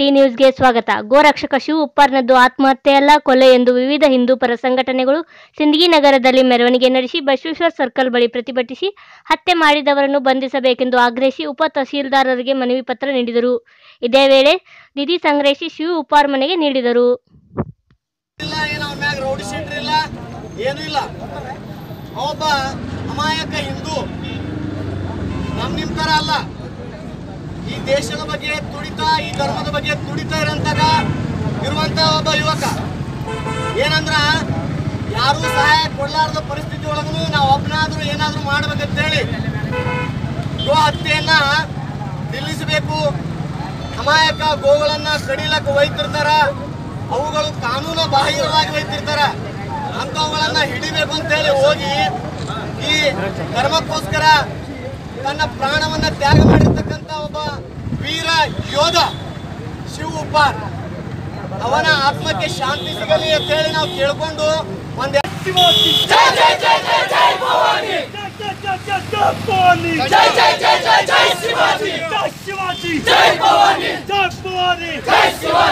ನ್ಯೂಸ್ಗೆ ಸ್ವಾಗತ ಗೋರಕ್ಷಕ ಶಿವ ಉಪ್ಪಾರ್ನದ್ದು ಆತ್ಮಹತ್ಯೆಯಲ್ಲ ಕೊಲೆ ಎಂದು ವಿವಿಧ ಹಿಂದೂ ಪರ ಸಂಘಟನೆಗಳು ಸಿಂದಗಿ ನಗರದಲ್ಲಿ ಮೆರವಣಿಗೆ ನಡೆಸಿ ಬಸವೇಶ್ವರ ಸರ್ಕಲ್ ಬಳಿ ಪ್ರತಿಭಟಿಸಿ ಹತ್ಯೆ ಮಾಡಿದವರನ್ನು ಬಂಧಿಸಬೇಕೆಂದು ಆಗ್ರಹಿಸಿ ಉಪ ತಹಸೀಲ್ದಾರರಿಗೆ ಮನವಿ ಪತ್ರ ನೀಡಿದರು ಇದೇ ವೇಳೆ ನಿಧಿ ಸಂಗ್ರಹಿಸಿ ಶಿವ ಉಪ್ಪಾರ್ ಮನೆಗೆ ನೀಡಿದರು ಇಲ್ಲ ಏನು ಅವನ ಮ್ಯಾಗ ರೌಡಿ ಶೀಟ್ರ್ ಇಲ್ಲ ಏನೂ ಇಲ್ಲ ಅವೊಬ್ಬ ಅಮಾಯಕ ಹಿಂದೂ ನಮ್ ನಿಮ್ ತರ ಅಲ್ಲ ಈ ದೇಶದ ಬಗ್ಗೆ ತುಡಿತಾ ಈ ಧರ್ಮದ ಬಗ್ಗೆ ತುಡಿತಾ ಇರೋಂತಾಗ ಇರುವಂತ ಒಬ್ಬ ಯುವಕ ಏನಂದ್ರ ಯಾರೂ ಸಹಾಯ ಕೊಡ್ಲಾರ್ದ ಪರಿಸ್ಥಿತಿ ಒಳಗೂ ನಾವು ಒಬ್ಬನಾದ್ರೂ ಏನಾದ್ರೂ ಮಾಡ್ಬೇಕಂತೇಳಿ ಗೋ ಹತ್ಯೆಯನ್ನ ನಿಲ್ಲಿಸಬೇಕು ಅಮಾಯಕ ಗೋಗಳನ್ನ ಕಡಿಲಕ್ಕ ಒಯ್ತಿರ್ತಾರ ಅವುಗಳು ಕಾನೂನು ಬಾಹಿರವಾಗಿ ಒಯ್ತಿರ್ತಾರ ಅಂತವುಗಳನ್ನ ಹಿಡಿಬೇಕು ಅಂತೇಳಿ ಹೋಗಿ ಈ ಧರ್ಮಕ್ಕೋಸ್ಕರ ತನ್ನ ಪ್ರಾಣವನ್ನ ತ್ಯಾಗ ಮಾಡಿರ್ತಕ್ಕಂಥ ಒಬ್ಬ ವೀರ ಯೋಧ ಶಿವ ಉಪ್ಪಾರ್ ಅವನ ಆತ್ಮಕ್ಕೆ ಶಾಂತಿ ಸಿಗಲಿ ಅಂತೇಳಿ ನಾವು ಕೇಳ್ಕೊಂಡು ಒಂದ್ जय जय जय जय शिवाजी जय शिवाजी जय भवानी जय भवानी जय शिवाजी